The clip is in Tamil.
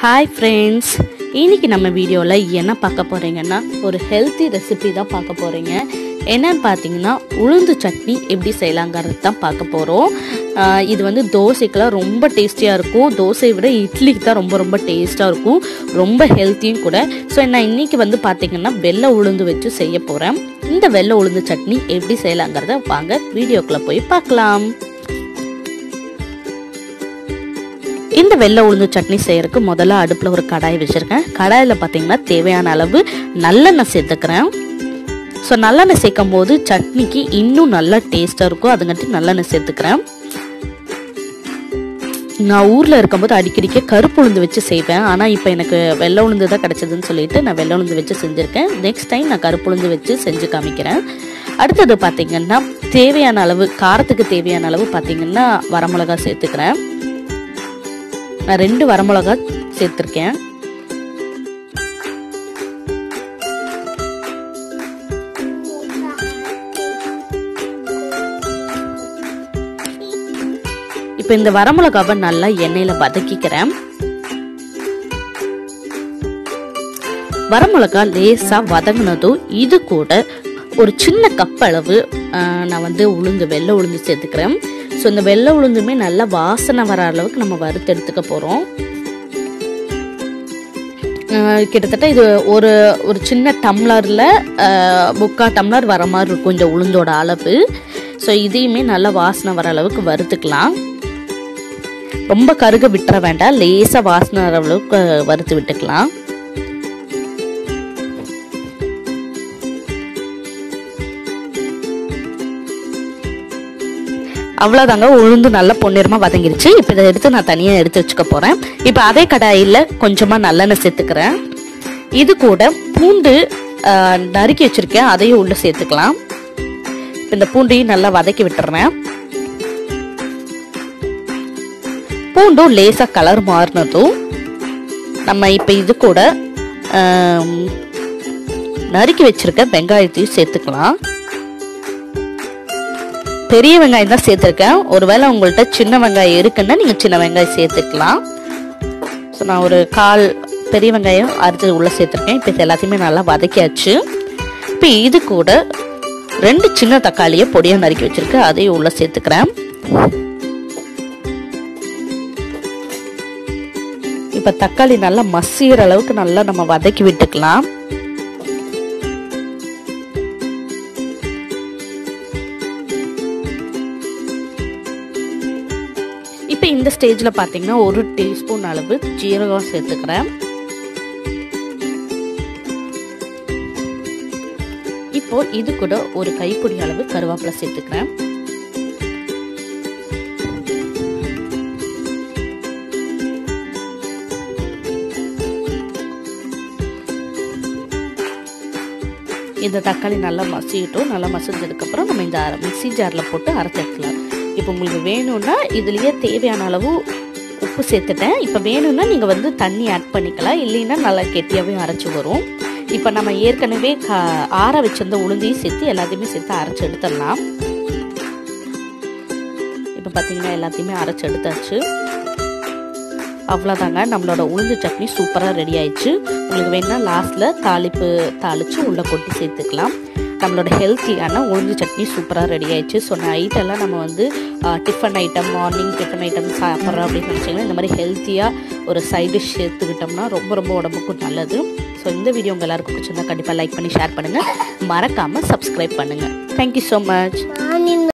ஹாய் ஃப்ரெண்ட்ஸ் இன்னைக்கு நம்ம வீடியோவில் என்ன பார்க்க போகிறீங்கன்னா ஒரு ஹெல்த்தி ரெசிபி தான் பார்க்க போகிறீங்க என்னன்னு பார்த்தீங்கன்னா உளுந்து சட்னி எப்படி செய்யலாங்கிறது தான் பார்க்க போகிறோம் இது வந்து தோசைக்கெல்லாம் ரொம்ப டேஸ்டியாக இருக்கும் தோசையை விட இட்லிக்கு தான் ரொம்ப ரொம்ப டேஸ்ட்டாக இருக்கும் ரொம்ப ஹெல்த்தியும் கூட ஸோ நான் இன்னைக்கு வந்து பார்த்தீங்கன்னா வெள்ளை உளுந்து வச்சு செய்ய போகிறேன் இந்த வெள்ளை உளுந்து சட்னி எப்படி செய்யலாங்கிறத வாங்க வீடியோக்குள்ளே போய் பார்க்கலாம் இந்த வெள்ளை உளுந்து சட்னி செய்யறதுக்கு முதல்ல அடுப்பில் ஒரு கடாய் வச்சுருக்கேன் கடாயில் பார்த்தீங்கன்னா தேவையான அளவு நல்லெண்ணெய் சேர்த்துக்கிறேன் ஸோ நல்லெண்ணெய் சேர்க்கும் போது சட்னிக்கு இன்னும் நல்லா டேஸ்ட்டாக இருக்கும் அதுங்காட்டி நல்லெண்ணெய் சேர்த்துக்கிறேன் நான் ஊரில் இருக்கும்போது அடிக்கடிக்க கருப்பு உளுந்து வச்சு செய்வேன் ஆனால் இப்போ எனக்கு வெள்ளை உளுந்து தான் கிடச்சதுன்னு சொல்லிட்டு நான் வெள்ளை உளுந்து வச்சு செஞ்சுருக்கேன் நெக்ஸ்ட் டைம் நான் கருப்பு உளுந்து வச்சு செஞ்சு காமிக்கிறேன் அடுத்தது பார்த்தீங்கன்னா தேவையான அளவு காரத்துக்கு தேவையான அளவு பார்த்தீங்கன்னா வரமிளகா சேர்த்துக்கிறேன் நான் ரெண்டு வரமிளகா சேர்த்துருக்கேன் இப்போ இந்த வரமிளகாவை நல்லா எண்ணெயில் வதக்கிக்கிறேன் வரமிளகா லேசாக வதங்கினதும் இது கூட ஒரு சின்ன கப் அளவு நான் வந்து உளுந்து வெள்ளை உளுந்து சேர்த்துக்கிறேன் ஸோ இந்த வெள்ளை உளுந்துமே நல்லா வாசனை வர அளவுக்கு நம்ம வறுத்து எடுத்துக்க போகிறோம் கிட்டத்தட்ட இது ஒரு ஒரு சின்ன டம்ளரில் முக்கால் டம்ளர் வர மாதிரி இருக்கும் இந்த உளுந்தோட அளவு ஸோ இதையுமே நல்லா வாசனை வர அளவுக்கு வறுத்துக்கலாம் ரொம்ப கருக விட்டுற வேண்டாம் லேசாக வாசனை வர அளவுக்கு வறுத்து விட்டுக்கலாம் அவ்வளோதாங்க உளுந்து நல்லா பொன்னிறமாக வதங்கிருச்சு இப்போ இதை எடுத்து நான் தனியாக எடுத்து வச்சுக்க போகிறேன் இப்போ அதே கடாயில் கொஞ்சமாக நல்லெண்ணெய் சேர்த்துக்கிறேன் இது கூட பூண்டு நறுக்கி வச்சுருக்கேன் அதையும் உள்ளே சேர்த்துக்கலாம் இப்போ இந்த பூண்டையும் நல்லா வதக்கி விட்டுறேன் பூண்டும் லேசாக கலர் மாறினதும் நம்ம இப்போ இது கூட நறுக்கி வச்சிருக்க வெங்காயத்தையும் சேர்த்துக்கலாம் பெரிய வெங்காயம் தான் சேர்த்துருக்கேன் ஒருவேளை உங்கள்கிட்ட சின்ன வெங்காயம் இருக்குன்னா நீங்கள் சின்ன வெங்காயம் சேர்த்துக்கலாம் ஸோ நான் ஒரு கால் பெரிய வெங்காயம் அறுத்து உள்ளே சேர்த்துருக்கேன் இப்போ இது எல்லாத்தையுமே நல்லா வதக்கியாச்சு இப்போ இது கூட ரெண்டு சின்ன தக்காளியை பொடியாக நறுக்கி வச்சுருக்கேன் அதையும் உள்ளே சேர்த்துக்கிறேன் இப்போ தக்காளி நல்லா மசிகிற அளவுக்கு நல்லா நம்ம வதக்கி விட்டுக்கலாம் இப்போ இந்த ஸ்டேஜில் பார்த்தீங்கன்னா ஒரு டீஸ்பூன் அளவு ஜீரகம் சேர்த்துக்கிறேன் இப்போ இது கூட ஒரு கைப்பிடி அளவு கருவேப்பிலை சேர்த்துக்கிறேன் இந்த தக்காளி நல்லா மசிட்டோம் நல்லா மசிஞ்சதுக்கப்புறம் நம்ம இந்த மிக்சி ஜாரில் போட்டு அரைச்சிக்கலாம் இப்போ உங்களுக்கு வேணும்னா இதுலேயே தேவையான அளவு உப்பு சேர்த்துட்டேன் இப்போ வேணும்னா நீங்கள் வந்து தண்ணி ஆட் பண்ணிக்கலாம் இல்லைன்னா நல்லா கெட்டியாகவே அரைச்சி வரும் இப்போ நம்ம ஏற்கனவே கா ஆற வச்சிருந்த உளுந்தையும் சேர்த்து எல்லாத்தையுமே சேர்த்து அரைச்சி எடுத்துடலாம் இப்போ பார்த்தீங்கன்னா எல்லாத்தையுமே அரைச்சி எடுத்தாச்சு அவ்வளோதாங்க நம்மளோட உளுந்து சட்னி சூப்பராக ரெடி ஆயிடுச்சு உங்களுக்கு வேணுன்னா லாஸ்ட்டில் தாளிப்பு தாளித்து உள்ளே கொட்டி சேர்த்துக்கலாம் நம்மளோட ஹெல்த்தியான உளுந்து சட்னி சூப்பராக ரெடி ஆயிடுச்சு ஸோ நைட்டெல்லாம் நம்ம வந்து tiffin item morning tiffin item சாப்பிட்றோம் அப்படின்னு நினச்சிங்கன்னா இந்த மாதிரி ஹெல்த்தியாக ஒரு சைட் டிஷ் சேர்த்துக்கிட்டோம்னா ரொம்ப ரொம்ப உடம்புக்கும் நல்லது ஸோ இந்த வீடியோ உங்கள் எல்லாருக்கும் பிடிச்சிருந்தா கண்டிப்பாக லைக் பண்ணி ஷேர் பண்ணுங்கள் மறக்காமல் சப்ஸ்கிரைப் பண்ணுங்கள் தேங்க்யூ ஸோ மச்